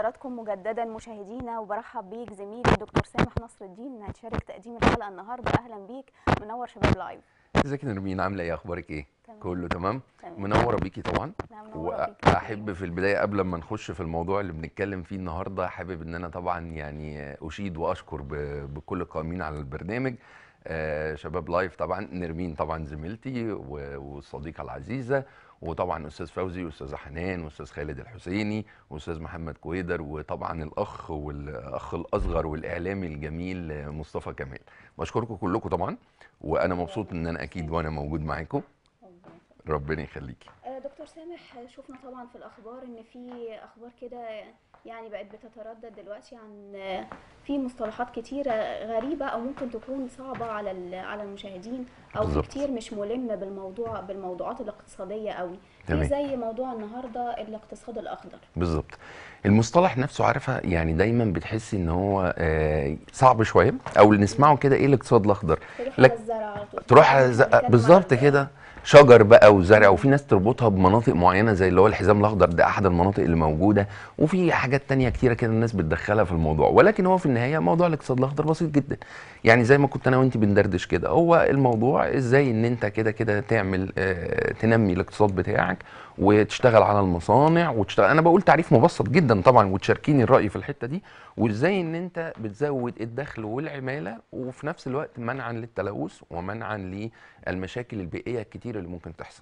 بحضراتكم مجددا مشاهدينا وبرحب بيك زميلي الدكتور سامح نصر الدين هتشارك تقديم الحلقه النهارده اهلا بيك منور شباب لايف ازيك يا نرمين عامله ايه اخبارك ايه تمام. كله تمام تمام. منوره بيكي طبعا لا، منورة بيك. واحب في البدايه قبل ما نخش في الموضوع اللي بنتكلم فيه النهارده حابب ان انا طبعا يعني اشيد واشكر ب- بكل القائمين على البرنامج آه، شباب لايف طبعا نرمين طبعا زميلتي و- والصديقه العزيزه وطبعا استاذ فوزي واستاذه حنان واستاذ خالد الحسيني واستاذ محمد كويدر وطبعا الاخ والاخ الاصغر والاعلامي الجميل آه، مصطفى كمال بشكركم كلكم طبعا وانا مبسوط ان انا اكيد وانا موجود معاكم ربنا يخليكي آه، دكتور سامح شفنا طبعا في الاخبار ان في اخبار كده يعني بقت بتتردد دلوقتي عن آه، في مصطلحات كتيره غريبه او ممكن تكون صعبه على ال- على المشاهدين او في بالظبط. كتير مش ملم بالموضوع بالموضوعات الاقتصاديه قوي تمام. في زي موضوع النهارده الاقتصاد الاخضر بالظبط المصطلح نفسه عارفه يعني دايما بتحسي ان هو آه، صعب شويه او اللي نسمعه كده ايه الاقتصاد الاخضر تروح لك- على الزرع على طول تروح على إحنا ز- بنتكلم بالظبط على- كده شجر بقى وزرع وفي ناس تربطها بمناطق معينه زي اللي هو الحزام الاخضر ده احد المناطق اللي موجوده وفي حاجات تانية كتيره كده الناس بتدخلها في الموضوع ولكن هو في النهايه موضوع الاقتصاد الاخضر بسيط جدا يعني زي ما كنت انا وانت بندردش كده هو الموضوع ازاي ان انت كده كده تعمل آه، تنمي الاقتصاد بتاعك وتشتغل على المصانع وتشتغل انا بقول تعريف مبسط جدا طبعا وتشاركيني الراي في الحته دي وازاي ان انت بتزود الدخل والعماله وفي نفس الوقت منعا للتلوث ومنعا للمشاكل البيئيه الكتير اللي ممكن تحصل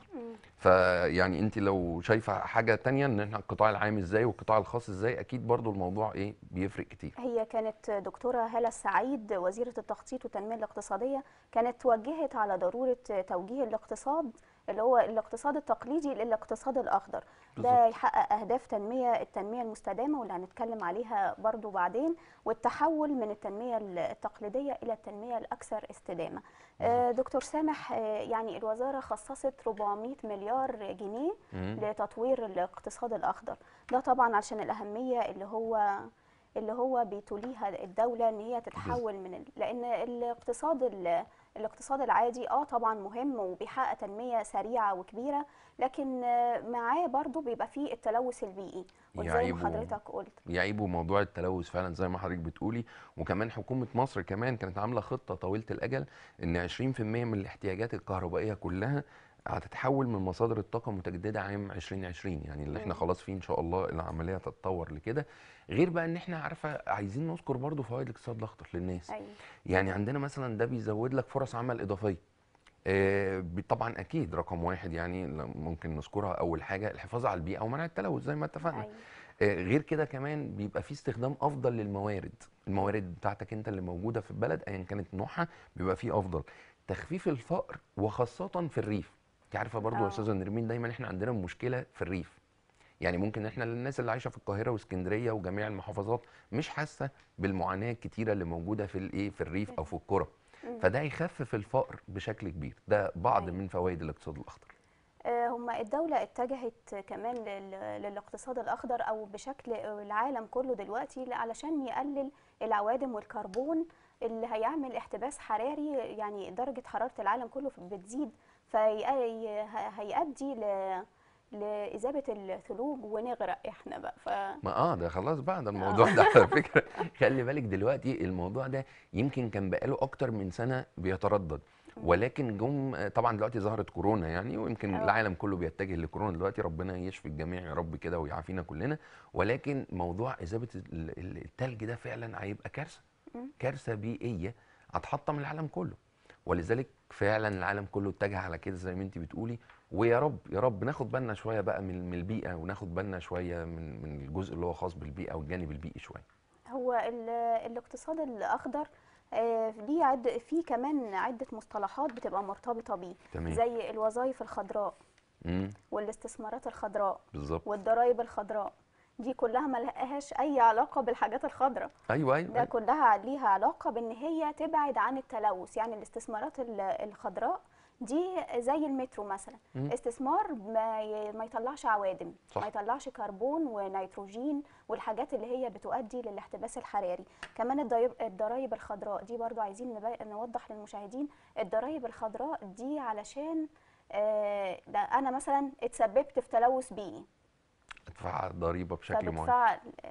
فيعني انت لو شايفه حاجه تانية ان احنا القطاع العام ازاي والقطاع الخاص ازاي اكيد برضو الموضوع ايه بيفرق كتير هي كانت دكتورة هالة السعيد وزيرة التخطيط والتنمية الاقتصادية كانت وجهت على ضرورة توجيه الاقتصاد اللي هو الاقتصاد التقليدي للاقتصاد الأخضر ده بالظبط. يحقق أهداف تنمية التنمية المستدامة واللي هنتكلم عليها برضو بعدين والتحول من التنمية التقليدية إلى التنمية الأكثر استدامة آه، دكتور سامح آه، يعني الوزارة خصصت 400 مليار جنيه مم. لتطوير الاقتصاد الأخضر ده طبعا عشان الأهمية اللي هو اللي هو بيتوليها الدولة ان هي تتحول من ال... لان الاقتصاد ال... الاقتصاد العادي اه طبعا مهم وبيحقق تنمية سريعة وكبيرة لكن آه، معاه برضو بيبقى فيه التلوث البيئي وزي ما يعيبوا- حضرتك قلت يعيبوا موضوع التلوث فعلا زي ما حضرتك بتقولي وكمان حكومه مصر كمان كانت عامله خطه طويله الاجل ان 20% من الاحتياجات الكهربائيه كلها هتتحول من مصادر الطاقه المتجدده عام 2020 يعني اللي احنا مم. خلاص فيه ان شاء الله العمليه تتطور لكده غير بقى ان احنا عارفه عايزين نذكر برضو فوائد الاقتصاد الاخضر للناس ايوه يعني عندنا مثلا ده بيزود لك فرص عمل اضافيه آه، ب- طبعا اكيد رقم واحد يعني ل- ممكن نذكرها اول حاجه الحفاظ على البيئه ومنع التلوث زي ما اتفقنا ايوه آه، غير كده كمان بيبقى في استخدام افضل للموارد الموارد بتاعتك انت اللي موجوده في البلد ايا كانت نوعها بيبقى فيه افضل تخفيف الفقر وخاصه في الريف انت عارفه برضو يا آه. استاذه نرمين دايما احنا عندنا مشكله في الريف يعني ممكن احنا الناس اللي عايشه في القاهره واسكندريه وجميع المحافظات مش حاسه بالمعاناه الكتيره اللي موجوده في الايه في الريف او في القرى مم. فده يخفف الفقر بشكل كبير ده بعض أيوة. من فوائد الاقتصاد الاخضر آه، هما الدولة اتجهت كمان لل- للاقتصاد الأخضر أو بشكل العالم كله دلوقتي ل- علشان يقلل العوادم والكربون اللي هيعمل احتباس حراري يعني درجة حرارة العالم كله بتزيد فهيؤدي لإذابة الثلوج ونغرق احنا بقى ف ما اه ده خلاص بقى ده الموضوع ده على فكره خلي بالك دلوقتي الموضوع ده يمكن كان بقاله اكتر من سنه بيتردد ولكن جم طبعا دلوقتي ظهرت كورونا يعني ويمكن آه. العالم كله بيتجه لكورونا دلوقتي ربنا يشفي الجميع يا رب كده ويعافينا كلنا ولكن موضوع اذابه ال- ال- التلج ده فعلا هيبقى كارثه مم. كارثه بيئيه هتحطم العالم كله ولذلك فعلا العالم كله اتجه على كده زي ما انت بتقولي ويا رب يا رب ناخد بالنا شويه بقى من من البيئه وناخد بالنا شويه من من الجزء اللي هو خاص بالبيئه والجانب البيئي شويه هو ال- الاقتصاد الأخضر آه، ليه عد في كمان عدة مصطلحات بتبقى مرتبطة بيه تمام زي الوظائف الخضراء امم والاستثمارات الخضراء بالظبط والضرائب الخضراء دي كلها ما لهاش اي علاقه بالحاجات الخضراء ايوه ايوه, ده أيوة. كلها ليها علاقه بان هي تبعد عن التلوث يعني الاستثمارات ال- الخضراء دي زي المترو مثلا مم. استثمار ما ي- ما يطلعش عوادم صح. ما يطلعش كربون ونيتروجين والحاجات اللي هي بتؤدي للاحتباس الحراري كمان الضرائب الضرايب الخضراء دي برضو عايزين نبي- نوضح للمشاهدين الضرايب الخضراء دي علشان آه ده انا مثلا اتسببت في تلوث بيئي ادفع ضريبه بشكل معين فبدفع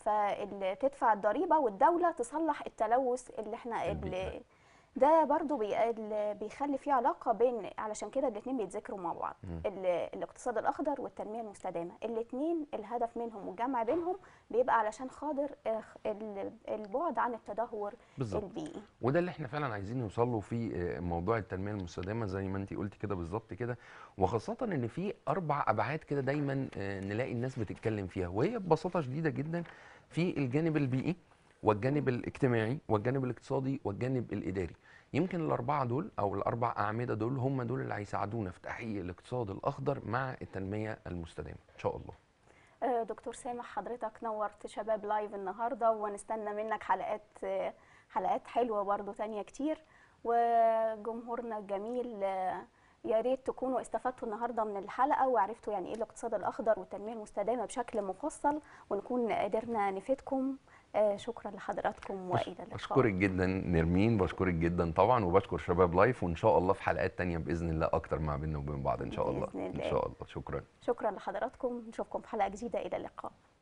فاللي تدفع الضريبه والدوله تصلح التلوث اللي احنا البيئة. اللي ده برضو بي- اللي بيخلي فيه علاقه بين علشان كده الاثنين بيتذكروا مع بعض ال- الاقتصاد الاخضر والتنميه المستدامه الاثنين الهدف منهم والجمع بينهم بيبقى علشان خاطر آه، ال- البعد عن التدهور بالظبط. البيئي وده اللي احنا فعلا عايزين نوصل له في آه، موضوع التنميه المستدامه زي ما انت قلت كده بالظبط كده وخاصه ان في اربع ابعاد كده دايما آه، نلاقي الناس بتتكلم فيها وهي ببساطه شديده جدا في الجانب البيئي والجانب الاجتماعي والجانب الاقتصادي والجانب الاداري يمكن الاربعه دول او الاربع اعمده دول هم دول اللي هيساعدونا في تحقيق الاقتصاد الاخضر مع التنميه المستدامه ان شاء الله آه، دكتور سامح حضرتك نورت شباب لايف النهارده ونستنى منك حلقات آه، حلقات حلوه برضو تانية كتير وجمهورنا الجميل آه، يا ريت تكونوا استفدتوا النهارده من الحلقه وعرفتوا يعني ايه الاقتصاد الاخضر والتنميه المستدامه بشكل مفصل ونكون قدرنا نفيدكم آه، شكرا لحضراتكم والى اللقاء بشكرك جدا نرمين بشكرك جدا طبعا وبشكر شباب لايف وان شاء الله في حلقات تانية باذن الله اكتر ما بيننا وبين بعض ان شاء الله بإذن ان الله. شاء الله شكرا شكرا لحضراتكم نشوفكم في حلقه جديده الى اللقاء